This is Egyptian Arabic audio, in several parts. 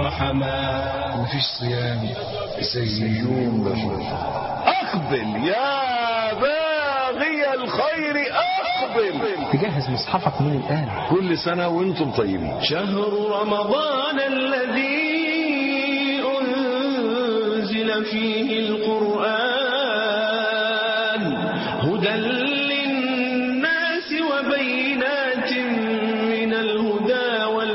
بالرحمات مفيش صيام زي يوم الرحمن أقبل يا باغي الخير أقبل تجهز مصحفك من الآن كل سنة وانتم طيبين شهر رمضان الذي أنزل فيه القرآن هدى للناس وبينات من الهدى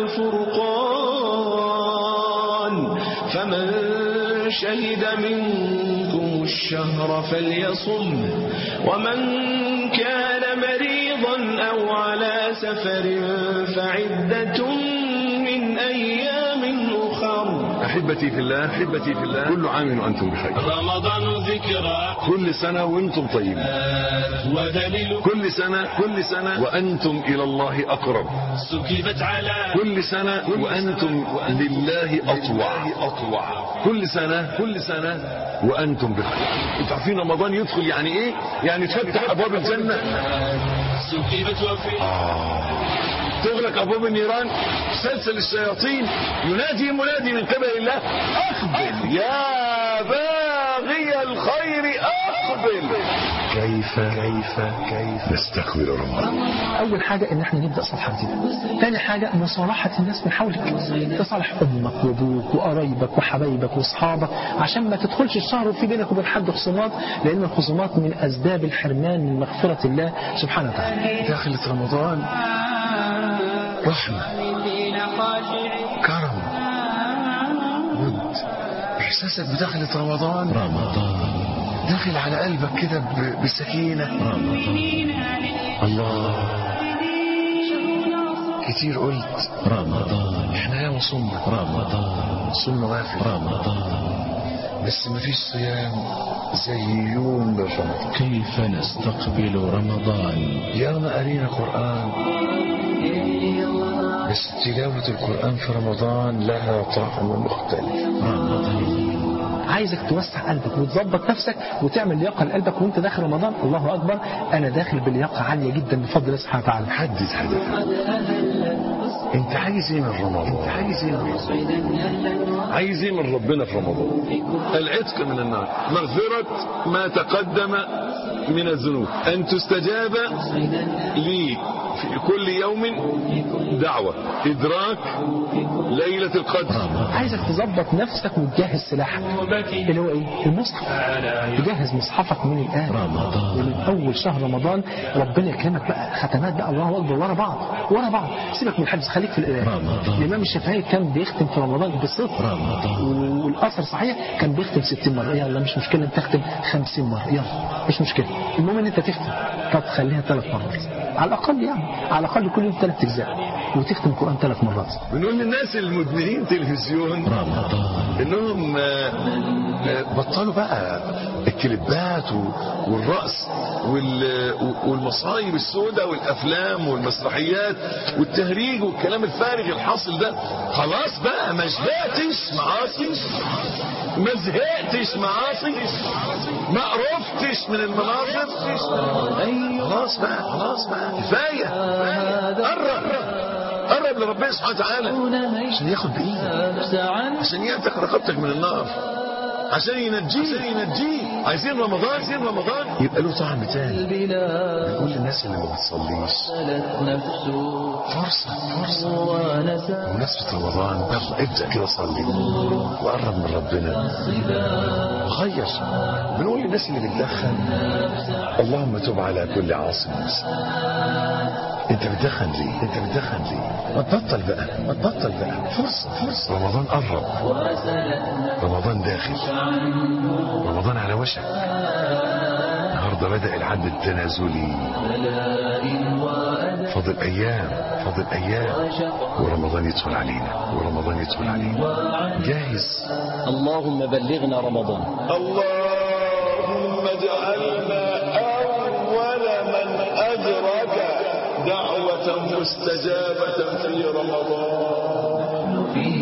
والفرقان فمن شهد منكم الشهر فليصم ومن كان مريضا أو على سفر فعدة من أيام أخر أحبتي في الله أحبتي في الله كل عام وأنتم بخير رمضان ذكرى كل سنة وانتم طيبين ودليل كل سنة كل سنة وأنتم إلى الله أقرب سكبت على كل سنة وأنتم لله أطوع أطوع كل سنة كل سنة وأنتم بخير انتوا عارفين رمضان يدخل يعني إيه يعني تفتح أبواب الجنة سكبت وفي تغلق أبواب النيران سلسل الشياطين ينادي منادي من قبل الله أقبل يا باغي الخير أقبل كيف كيف كيف نستقبل رمضان أول حاجة إن إحنا نبدأ صفحة جديدة. تاني حاجة مصالحة الناس من حولك تصالح أمك وأبوك وقرايبك وحبايبك وأصحابك عشان ما تدخلش الشهر وفي بينك وبين حد خصومات لأن الخصومات من أسباب الحرمان من مغفرة الله سبحانه وتعالى. دخلت رمضان رحمة كرم ود إحساسك بدخلة رمضان رمضان داخل على قلبك كده ب- بسكينة الله كتير قلت رمضان احنا ياما صمنا رمضان صمنا غافل رمضان بس مفيش صيام زي يوم رمضان كيف نستقبل رمضان ياما قرينا قرآن بس تلاوة القرآن في رمضان لها طعم مختلف عايزك توسع قلبك وتظبط نفسك وتعمل لياقة لقلبك وانت داخل رمضان الله أكبر أنا داخل بلياقة عالية جدا بفضل الله سبحانه وتعالى. حدد هدفك انت عايز ايه من رمضان انت عايز ايه من رمضان عايز ايه من ربنا في رمضان العتق من النار مغفرة ما تقدم من الذنوب أن تستجاب لي في كل يوم دعوة إدراك ليلة القدر عايزك تظبط نفسك وتجهز سلاحك اللي هو ايه المصحف تجهز مصحفك من الان ومن اول شهر رمضان ربنا يكرمك بقى ختمات بقى الله اكبر ورا بعض ورا بعض سيبك من الحفظ خليك في القراءه الامام الشافعي كان بيختم في رمضان بصفر والاثر صحيح كان بيختم 60 مره يلا مش مشكله انت تختم 50 مره يلا مش مشكله المهم ان انت تختم طب خليها ثلاث مرات على الاقل يعني على الاقل كل يوم ثلاث اجزاء وتختم القران ثلاث مرات بنقول للناس المدمنين تلفزيون انهم آه، آه، بطلوا بقى الكليبات و- والرقص وال- والمصايب السوداء والافلام والمسرحيات والتهريج والكلام الفارغ الحاصل ده خلاص بقى ما شبعتش معاصي ما زهقتش معاصي ما قرفتش من المناظر خلاص بقى خلاص بقى كفايه قرب قرب لربنا سبحانه وتعالى عشان ياخد بايدك عشان يعتق رقبتك من النار عشان ينجيه عشان ينجيه عايزين رمضان عايزين رمضان يبقى له طعم تاني بنقول للناس اللي ما بتصليش فرصة فرصة بمناسبة رمضان يلا ابدأ كده صلي وقرب من ربنا غير بنقول للناس اللي بتدخن اللهم تب على كل عاصم مسلم انت بتدخن ليه انت بتدخن ليه ما تبطل بقى ما تبطل بقى فرصة فرصة رمضان قرب رمضان داخل رمضان على وشك النهارده بدأ العد التنازلي فاضل ايام فاضل ايام ورمضان يدخل علينا ورمضان يدخل علينا جاهز اللهم بلغنا رمضان اللهم اجعلنا أول من أدرك دعوة مستجابة في رمضان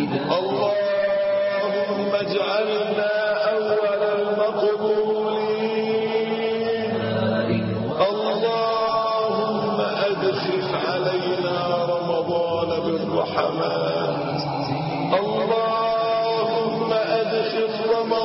اللهم اجعلنا أول المقبولين اللهم أدخل علينا رمضان بالرحمات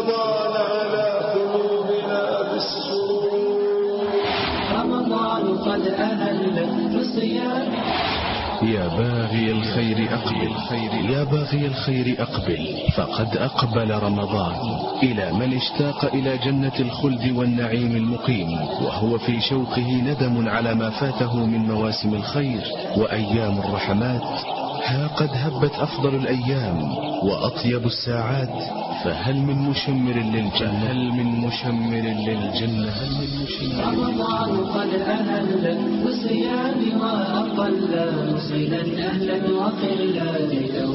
طال على قلوبنا بالسوء رمضان قد أهل بالصيام يا باغي الخير أقبل خير يا باغي الخير أقبل فقد أقبل رمضان إلى من اشتاق إلى جنة الخلد والنعيم المقيم وهو في شوقه ندم على ما فاته من مواسم الخير وأيام الرحمات ها قد هبت أفضل الأيام وأطيب الساعات فهل من مشمر للجنة هل من مشمر للجنة هل من مشمر رمضان قد أهل بالصيام وأقل مصيلا أهلا وخلا